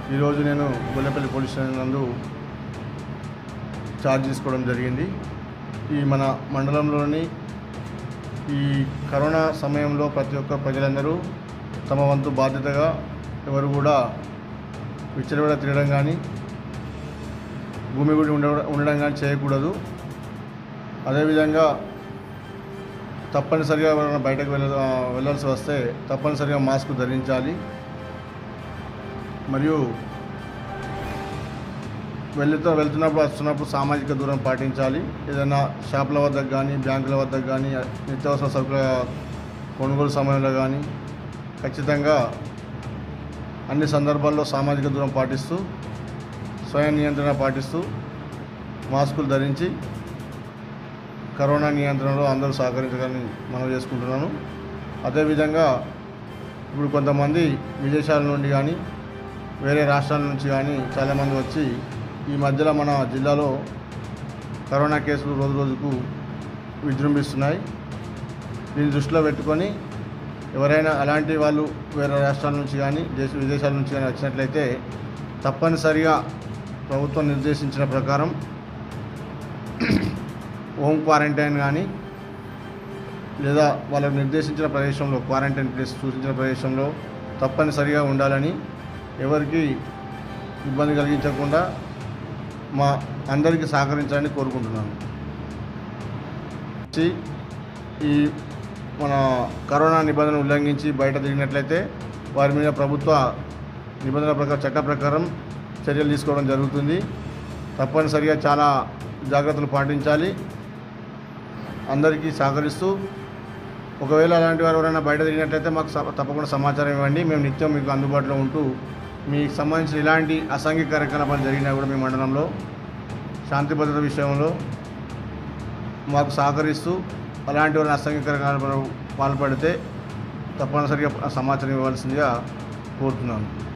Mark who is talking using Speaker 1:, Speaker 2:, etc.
Speaker 1: ఈరోజు నేను Gollapalli police station నందు ఛార్జ్ తీసుకోవడం జరిగింది ఈ మన మండలంలోని ఈ కరోనా సమయంలో ప్రతి ఒక్క ప్రజలందరూ తమ వంతు బాధ్యతగా ఎవరు కూడా విచ్చలవిడ తిరగడం కానీ భూమి గుడి ఉండ ఉండడం కానీ చేయకూడదు అదేవిధంగా తప్పనిసరిగా ఎవరైనా బయటకు వెళ్ళ వెళ్ళాల్సి వస్తే తప్పనిసరిగా మాస్క్ ధరించాలి మరియు వెళ్తూ వెళ్తున్నప్పుడు వస్తున్నప్పుడు సామాజిక దూరం పాటించాలి ఏదైనా షాపుల వద్దకు కానీ బ్యాంకుల వద్దకు కానీ నిత్యావసర సరుకుల కొనుగోలు సమయంలో కానీ ఖచ్చితంగా అన్ని సందర్భాల్లో సామాజిక దూరం పాటిస్తూ స్వయం నియంత్రణ పాటిస్తూ మాస్కులు ధరించి కరోనా నియంత్రణలో అందరూ సహకరించాలని మనం చేసుకుంటున్నాను అదేవిధంగా ఇప్పుడు కొంతమంది విదేశాల నుండి కానీ వేరే రాష్ట్రాల నుంచి కానీ చాలామంది వచ్చి ఈ మధ్యలో మన జిల్లాలో కరోనా కేసులు రోజు రోజుకు విజృంభిస్తున్నాయి దీన్ని దృష్టిలో పెట్టుకొని ఎవరైనా అలాంటి వాళ్ళు వేరే రాష్ట్రాల నుంచి కానీ దేశ విదేశాల నుంచి కానీ వచ్చినట్లయితే తప్పనిసరిగా ప్రభుత్వం నిర్దేశించిన ప్రకారం హోమ్ క్వారంటైన్ కానీ లేదా వాళ్ళకు నిర్దేశించిన ప్రదేశంలో క్వారంటైన్ ప్లేస్ సూచించిన ప్రదేశంలో తప్పనిసరిగా ఉండాలని ఎవరికి ఇబ్బంది కలిగించకుండా మా అందరికీ సహకరించాలని కోరుకుంటున్నాను చి- ఈ మన కరోనా నిబంధనలు ఉల్లంఘించి బయట తిరిగినట్లయితే వారి మీద ప్రభుత్వ నిబంధనల ప్రకారం చట్ట ప్రకారం చర్యలు తీసుకోవడం జరుగుతుంది తప్పనిసరిగా చాలా జాగ్రత్తలు పాటించాలి అందరికీ సహకరిస్తూ ఒకవేళ అలాంటి వారు ఎవరైనా బయట తిరిగినట్లయితే మాకు స- తప్పకుండా సమాచారం ఇవ్వండి మేము నిత్యం మీకు అందుబాటులో ఉంటూ మీకు సంబంధించిన ఇలాంటి అసాంఘిక కార్యకలాపాలు జరిగినా కూడా మీ మండలంలో శాంతి భద్రత విషయంలో మాకు సహకరిస్తూ అలాంటి వారిని అసాంఘిక కార్యకలాపాలు పాల్పడితే తప్పనిసరిగా సమాచారం ఇవ్వాల్సిందిగా కోరుతున్నాను